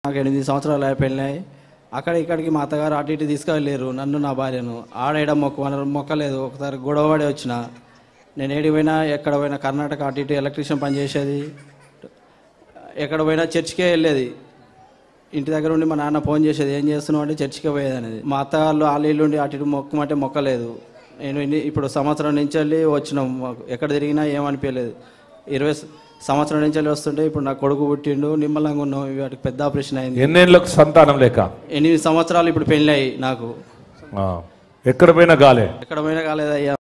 నాకు ఎనిమిది సంవత్సరాలు అయిపోయినాయి అక్కడ ఇక్కడికి మా అత్తగారు అటు ఇటు తీసుకెళ్ళలేరు నన్ను నా భార్యను ఆడేయడ మొక్క మొక్కలేదు ఒకసారి గొడవ పడి వచ్చిన నేను ఏడికి పోయినా ఎక్కడ పోయినా కర్ణాటక అటు ఇటు ఎలక్ట్రీషియన్ పనిచేసేది ఎక్కడ పోయినా చర్చికే వెళ్ళేది ఇంటి దగ్గర ఉండి మా నాన్న ఫోన్ చేసేది ఏం చేస్తున్నావు అంటే చర్చికే పోయేది అనేది మా అత్తగారు వాళ్ళ ఇల్లు ఉండి అటు ఇటు మొక్కమంటే మొక్కలేదు నేను ఇన్ని- ఇప్పుడు సంవత్సరం నుంచి వెళ్ళి వచ్చినాం మాకు ఎక్కడ తిరిగినా ఏమనిపించలేదు ఇరవై స- సంవత్సరం నుంచి వెళ్ళి వస్తుంటే ఇప్పుడు నా కొడుకు పుట్టిండు నిమ్మలంగా ఉన్నాం వాటికి పెద్ద ఆపరేషన్ అయింది ఎన్నేళ్ళకు సంతానం లేక ఎనిమిది సంవత్సరాలు ఇప్పుడు పెళ్ళి అయ్యి నాకు ఆ. ఎక్కడ పోయినా గాలే ఎక్కడ పోయినా కాలేదయ్యా